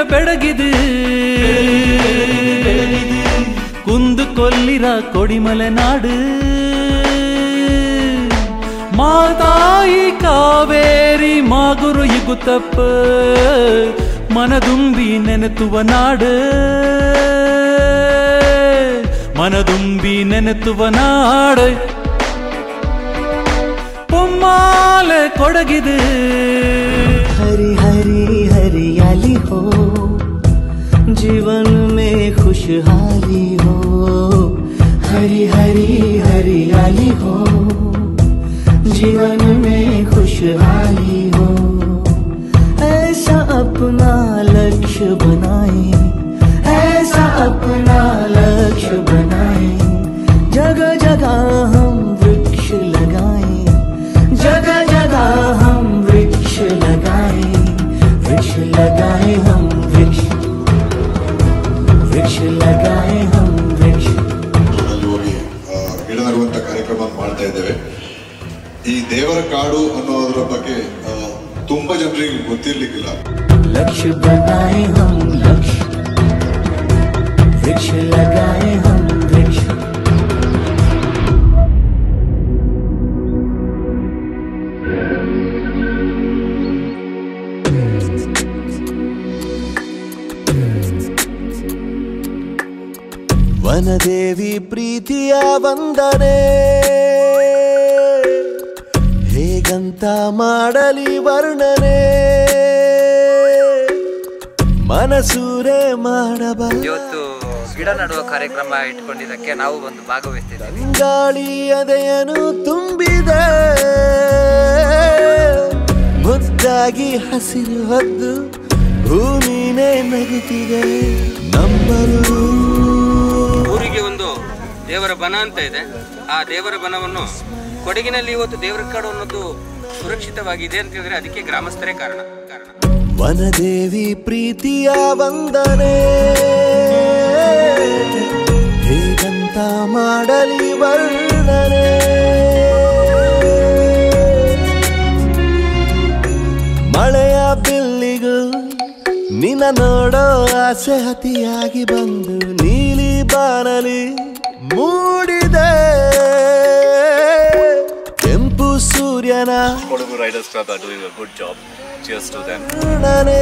ಬೆಡಗಿದು ಕುಂದು ಕೊಲ್ಲಿರ ಕೊಡಿಮಲೆ ನಾಡು ಮಾತಾಯಿ ಕಾವೇರಿ ಮಾಗುರು ಇಗುತ್ತಪ್ಪ ಮನದುಂಬಿ ನೆನೆತುವ ನಾಡು ಮನದುಂಬಿ ನೆನೆತುವ ನಾಡು பொம்மால கொடகுது हरी हरी हरियाली हो जीवन में खुशहाली हो हरी हरी हरियाली हो जीवन में खुशहाली हो ऐसा अपना लक्ष्य बनाए ऐसा अपना लक्ष्य बनाए जगह जगह हम वृक्ष लगाए जगह जगह हम वृक्ष लगाए वृक्ष लगाए हम वृक्ष वृक्ष लगाए हम वृक्ष ಅಲ್ಲಿ ಹೋಗಿ ಆ, ಗಿಡ ನೆಡುವಂತ ಕಾರ್ಯಕ್ರಮ ಮಾಡ್ತಾ ಇದ್ದೇವೆ ಈ ದೇವರ ಕಾಡು ಅನ್ನೋದ್ರ ಬಗ್ಗೆ ಆ, ತುಂಬಾ ಜನರಿಗೆ ಗೊತ್ತಿರ್ಲಿಕ್ಕಿಲ್ಲ लक्ष्य बनाए हम लक्ष्य वृक्ष लगाए हम वृक्ष ವನದೇವಿ ಪ್ರೀತಿಯ ವಂದನೆ ಹೇಗಂತ ಮಾಡಲಿ ವರ್ಣನೆ ಮನಸೂರೆ ಮಾಡಬಲ್ಲ ಇವತ್ತು ಗಿಡ ನಡುವ ಕಾರ್ಯಕ್ರಮ ಇಟ್ಕೊಂಡಿದ್ದಕ್ಕೆ ನಾವು ಬಂದು ಭಾಗವಹಿಸ್ತಿದ್ದೀವಿ ಗಾಳಿ ಅದೆಯನು ತುಂಬಿದೆ ಮುದ್ದಾಗಿ ಹಸಿರು ಹೊದ್ದು ಭೂಮಿನೇ ನಗುತ್ತಿದೆ ನಂಬರು ಊರಿಗೆ ಒಂದು ದೇವರ ಬನ ಅಂತ ಇದೆ ಆ ದೇವರ ಬನವನ್ನು ಕೊಡಗಿನಲ್ಲಿ ಇವತ್ತು ದೇವರ ಕಾಡು ಅನ್ನೋದು ಸುರಕ್ಷಿತವಾಗಿದೆ ಅಂತ ಹೇಳಿದ್ರೆ ಅದಕ್ಕೆ ಗ್ರಾಮಸ್ಥರೇ ಕಾರಣ ಕಾರಣ ವನದೇವಿ ಪ್ರೀತಿಯ ವಂದನೆ ಹೇಗಂತ ಮಾಡಲಿ ವರ್ಣನೆ ಮಳೆಯ ಬಿಲ್ಲಿಗೂ ನಿನ್ನ ನೋಡೋ ಆಸೆ ಅತಿಯಾಗಿ ಬಂದು ನೀಲಿ ಬಾನಲಿ ಮೂಡಿದೆ ಕೆಂಪು ಸೂರ್ಯನ Kodagu Riders Club are doing a good job. Cheers to them. ವರ್ಣನೆ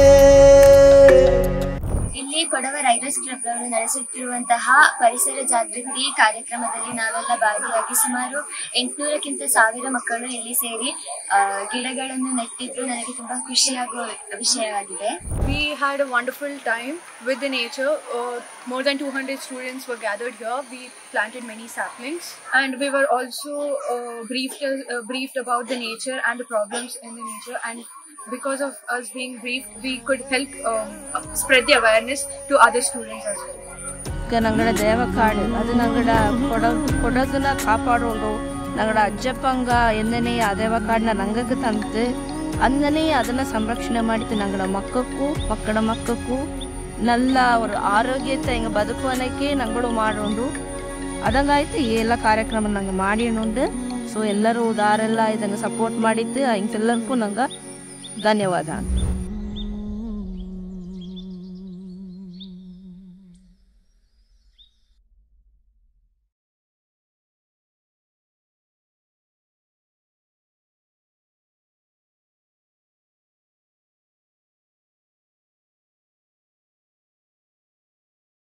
ಇಲ್ಲಿ ಕೊಡವ ರೈಡರ್ಸ್ ಕ್ಲಬ್ ಅವರು ನಡೆಸುತ್ತಿರುವಂತಹ ಪರಿಸರ ಜಾಗೃತಿ ಕಾರ್ಯಕ್ರಮದಲ್ಲಿ ನಾವೆಲ್ಲ ಭಾಗಿಯಾಗಿ ಸುಮಾರು ಎಂಟುನೂರಕ್ಕಿಂತ ಸಾವಿರ ಮಕ್ಕಳು ಇಲ್ಲಿ ಸೇರಿ ಆ, ಗಿಡಗಳನ್ನು ನೆಟ್ಟಿದ್ದು ನನಗೆ ತುಂಬಾ ಖುಷಿಯಾಗುವ ವಿಷಯವಾಗಿದೆ We had a wonderful time with the nature. Uh, more than 200 students were gathered here. We planted many saplings, and we were also uh, briefed uh, briefed about the nature and the problems in the nature. And because of us being briefed, we could help um, spread the awareness to other students as well. ಈಗ ನಂಗಡ ದೇವಕಾಡು ಅದು ನಂಗಡ ಕೊಡಗು ಕೊಡಗನ ಕಾಪಾಡೋಡು ನಂಗಡ ಅಜ್ಜಪ್ಪಂಗ ಎಂದನೇ ಆ ದೇವಕಾಡನ್ನ ನಂಗಕ್ಕೆ ತಂತು ಅಂದನೇ ಅದನ್ನ ಸಂರಕ್ಷಣೆ ಮಾಡಿತು ನಂಗಡ ಮಕ್ಕಕ್ಕೂ ಮಕ್ಕಳ ಮಕ್ಕಕ್ಕೂ நல்ல ஒரு ஆரோக்கியத்தை எங்கள் பதுக்குவனைக்கே நாங்களும் மாடோண்டு ಅದಂಗಾಯ್ತು ಈ ಎಲ್ಲ ಕಾರ್ಯಕ್ರಮ ನಂಗೆ ಮಾಡಿನುಂಡು ಸೊ ಎಲ್ಲರೂ ಉದಾರೆಲ್ಲ ಇದಂಗೆ ಸಪೋರ್ಟ್ ಮಾಡಿದ್ದು ಇಂಕೆಲ್ಲರಿಗೂ ನಂಗೆ ಧನ್ಯವಾದ